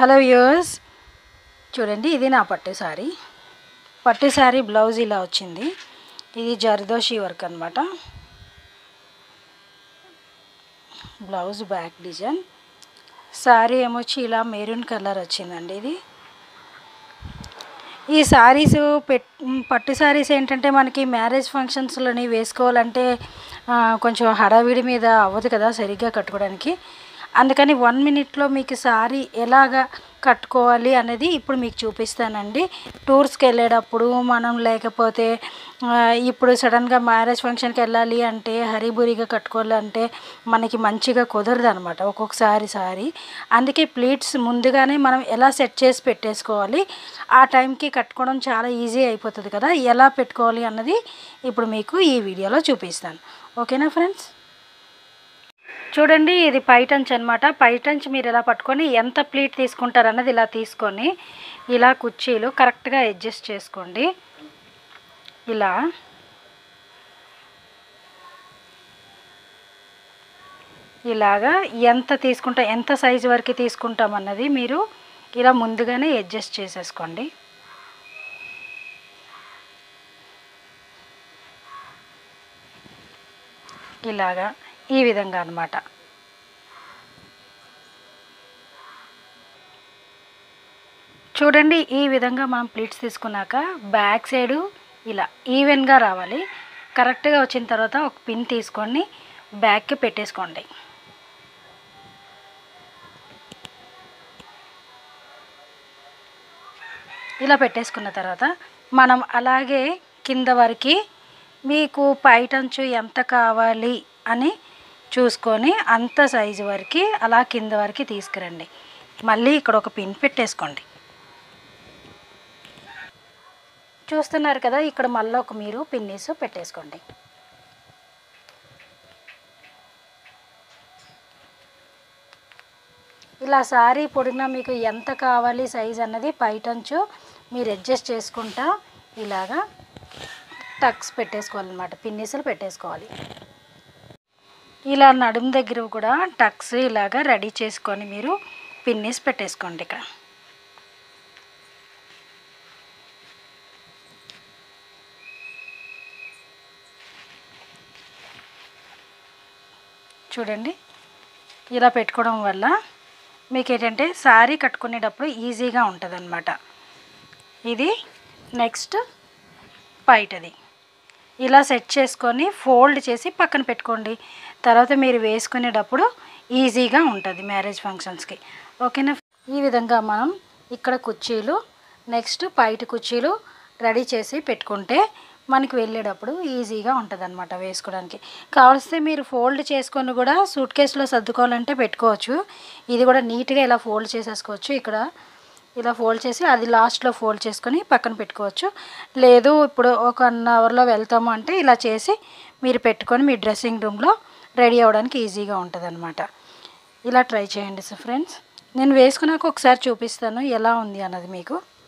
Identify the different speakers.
Speaker 1: hello viewers చూడండి ఇది నా పట్టు శారీ పట్టు శారీ బ్లౌజ్ ఇలా వచ్చింది ఇది జర్దోషి వర్క్ అనమాట బ్లౌజ్ బ్యాక్ డిజైన్ శారీ ఏమొచ్చి ఇలా మెరూన్ కలర్ వచ్చిందండి ఇది ఈ శారీస్ పెట్ పట్టు శారీస్ ఏంటంటే మనకి మ్యారేజ్ ఫంక్షన్స్లోని వేసుకోవాలంటే ఆ, కొంచెం హడావిడి మీద అవ్వదు కదా సరిగ్గా కట్టుకోవడానికి అందుకని వన్ మినిట్లో మీకు శారీ ఎలాగా కట్టుకోవాలి అనేది ఇప్పుడు మీకు చూపిస్తానండి టూర్స్కి వెళ్ళేటప్పుడు మనం లేకపోతే ఆ, ఇప్పుడు సడన్గా మ్యారేజ్ ఫంక్షన్కి వెళ్ళాలి అంటే హరిబురిగా కట్టుకోవాలంటే మనకి మంచిగా కుదరదు అనమాట ఒక్కొక్కసారి సారి అందుకే ప్లీట్స్ ముందుగానే మనం ఎలా సెట్ చేసి పెట్టేసుకోవాలి ఆ టైంకి కట్టుకోవడం చాలా ఈజీ అయిపోతుంది కదా ఎలా పెట్టుకోవాలి అన్నది ఇప్పుడు మీకు ఈ వీడియోలో చూపిస్తాను ఓకేనా ఫ్రెండ్స్ చూడండి ఇది పైటంచ్ అనమాట పైటంచ్ మీరు ఇలా పట్టుకొని ఎంత ప్లీట్ తీసుకుంటారు అన్నది ఇలా తీసుకొని ఇలా కుర్చీలు కరెక్ట్గా అడ్జస్ట్ చేసుకోండి ఇలా ఇలాగా ఎంత తీసుకుంటా ఎంత సైజు వరకు తీసుకుంటాం అన్నది మీరు ఇలా ముందుగానే అడ్జస్ట్ చేసేసుకోండి ఇలాగా ఈ విధంగా అన్నమాట చూడండి ఈ విధంగా మనం ప్లీట్స్ తీసుకున్నాక బ్యాక్ సైడు ఇలా ఈవెన్గా రావాలి కరెక్ట్గా వచ్చిన తర్వాత ఒక పిన్ తీసుకొని బ్యాక్కి పెట్టేసుకోండి ఇలా పెట్టేసుకున్న తర్వాత మనం అలాగే కింద వరకు మీకు పైటంచు ఎంత కావాలి అని చూసుకొని అంత సైజు వరకు అలా కింద వరకు తీసుకురండి మళ్ళీ ఇక్కడ ఒక పిన్ పెట్టేసుకోండి చూస్తున్నారు కదా ఇక్కడ మళ్ళీ ఒక మీరు పిన్నీస్ పెట్టేసుకోండి ఇలా సారీ పొడిగిన మీకు ఎంత కావాలి సైజ్ అన్నది పైటంచు మీరు అడ్జస్ట్ చేసుకుంటా ఇలాగా టక్స్ పెట్టేసుకోవాలన్నమాట పిన్నీసులు పెట్టేసుకోవాలి ఇలా నడుము దగ్గర కూడా టక్స్ ఇలాగా రెడీ చేసుకొని మీరు పిన్నీస్ పెట్టేసుకోండి ఇక్కడ చూడండి ఇలా పెట్టుకోవడం వల్ల మీకు ఏంటంటే శారీ కట్టుకునేటప్పుడు ఈజీగా ఉంటుంది ఇది నెక్స్ట్ పైటది ఇలా సెట్ చేసుకొని ఫోల్డ్ చేసి పక్కన పెట్టుకోండి తర్వాత మీరు వేసుకునేటప్పుడు ఈజీగా ఉంటుంది మ్యారేజ్ ఫంక్షన్స్కి ఓకేనా ఈ విధంగా మనం ఇక్కడ కుర్చీలు నెక్స్ట్ పైట కుర్చీలు రెడీ చేసి పెట్టుకుంటే మనకి వెళ్ళేటప్పుడు ఈజీగా ఉంటుంది అనమాట వేసుకోవడానికి కావలిస్తే మీరు ఫోల్డ్ చేసుకొని కూడా సూట్ కేసులో సర్దుకోవాలంటే పెట్టుకోవచ్చు ఇది కూడా నీట్గా ఇలా ఫోల్డ్ చేసేసుకోవచ్చు ఇక్కడ ఇలా ఫోల్డ్ చేసి అది లాస్ట్లో ఫోల్డ్ చేసుకొని పక్కన పెట్టుకోవచ్చు లేదు ఇప్పుడు ఒక వన్ అవర్లో వెళ్తాము అంటే ఇలా చేసి మీరు పెట్టుకొని మీ డ్రెస్సింగ్ రూమ్లో రెడీ అవ్వడానికి ఈజీగా ఉంటుంది ఇలా ట్రై చేయండి సో ఫ్రెండ్స్ నేను వేసుకున్నాక ఒకసారి చూపిస్తాను ఎలా ఉంది అన్నది మీకు